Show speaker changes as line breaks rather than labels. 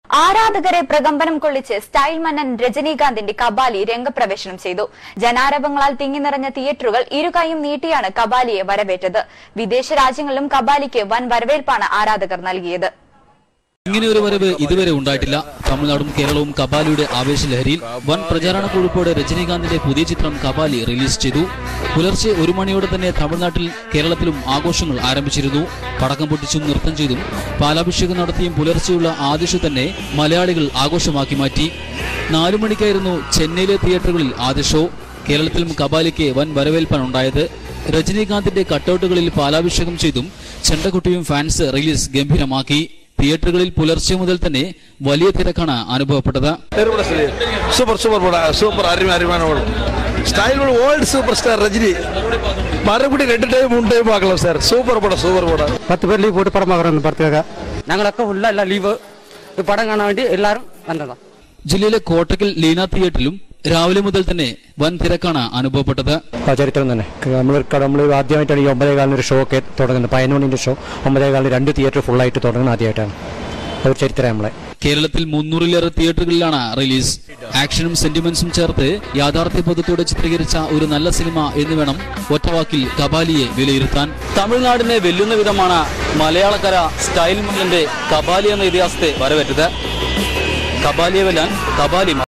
ആരാധകരെ പ്രകമ്പനം കൊള്ളിച്ച് സ്റ്റൈൽ മന്നൻ രജനീകാന്തിന്റെ കബാലി രംഗപ്രവേശനം ചെയ്തു ജനാരവങ്ങളാൽ തിങ്ങി നിറഞ്ഞ തിയേറ്ററുകൾ ഇരുകൈയും നീട്ടിയാണ് കബാലിയെ വരവേറ്റത് വിദേശ രാജ്യങ്ങളിലും കബാലിക്ക് വൻ വരവേൽപ്പാണ് ആരാധകർ നൽകിയത്
ഇങ്ങനെ ഒരു വരവ് ഇതുവരെ ഉണ്ടായിട്ടില്ല തമിഴ്നാടും കേരളവും കബാലിയുടെ ആവേശലഹരിയിൽ വൻ പ്രചാരണ കുറിപ്പോടെ രജനീകാന്തിന്റെ പുതിയ ചിത്രം കബാലി റിലീസ് ചെയ്തു പുലർച്ചെ ഒരു മണിയോടെ തന്നെ തമിഴ്നാട്ടിൽ കേരളത്തിലും ആഘോഷങ്ങൾ ആരംഭിച്ചിരുന്നു പടക്കം പൊട്ടിച്ചും നൃത്തം ചെയ്തും പാലാഭിഷേകം നടത്തിയും പുലർച്ചെയുള്ള ആദ്യ ഷോ തന്നെ മലയാളികൾ ആഘോഷമാക്കി മാറ്റി നാലു മണിക്കായിരുന്നു ചെന്നൈയിലെ തിയേറ്ററുകളിൽ ആദ്യ ഷോ കേരളത്തിലും കബാലിക്ക് വൻ വരവേൽപ്പാണ് ഉണ്ടായത് രജനീകാന്തിന്റെ കട്ടൗട്ടുകളിൽ പാലാഭിഷേകം ചെയ്തും ചെണ്ടക്കുട്ടിയും ഫാൻസ് റിലീസ് ഗംഭീരമാക്കി തിയേറ്ററുകളിൽ പുലർച്ചെ മുതൽ തന്നെ വലിയ തിരക്കാണ് അനുഭവപ്പെട്ടത്
பெருமட சொல்லி சூப்பர் சூப்பர் படம் சூப்பர் அருமை அருமையான படம் style old super star Rajini மறுபடியும் ரெண்டு டைம் மூணு டைம் பார்க்கலாம் சார் சூப்பர் படம் சூப்பர் படம்
பத்து பேர் லீவ் போட்டு படம் பார்க்குறோம் இந்த படத்துக்காக
ഞങ്ങളൊക്കെ ഫുള്ള എല്ലാം ലീവ് ഈ പടം കാണാൻ വേണ്ടി എല്ലാവരും വന്നതാ
ജില്ലയിലെ കോട്ടക്കൽ ലീന തിയേറ്ററിലും രാവിലെ മുതൽ തന്നെ വൻ തിരക്കാണ് അനുഭവപ്പെട്ടത്
ആ ചരിത്രം തന്നെ നമ്മൾ നമ്മൾ ആദ്യമായിട്ടാണ് ഈ ഒമ്പതേ കാലിന് ഒരു ഷോ ഒക്കെ തുടങ്ങുന്നത് പതിനൊന്നിൻ്റെ ഷോ ഒമ്പതേ കാലിന് രണ്ട് തിയേറ്റർ ഫുള്ളായിട്ട് തുടങ്ങുന്നത് ആദ്യമായിട്ടാണ് അതൊരു ചരിത്രം നമ്മളെ
കേരളത്തിൽ മുന്നൂറിലേറെ തിയേറ്ററുകളിലാണ് റിലീസ് ആക്ഷനും സെന്റിമെന്റ്സും ചേർത്ത് യാഥാർത്ഥ്യ ബോധത്തോടെ ചിത്രീകരിച്ച ഒരു നല്ല സിനിമ എന്ന് വേണം ഒറ്റവാക്കിൽ കബാലിയെ വിലയിരുത്താൻ തമിഴ്നാടിനെ വെല്ലുന്ന വിധമാണ് മലയാളക്കര സ്റ്റൈൽ മുന്നിന്റെ കബാലി എന്ന ഇതിഹാസത്തെ വരവേറ്റത് കബാലിയെ വെല്ലാൻ കബാലി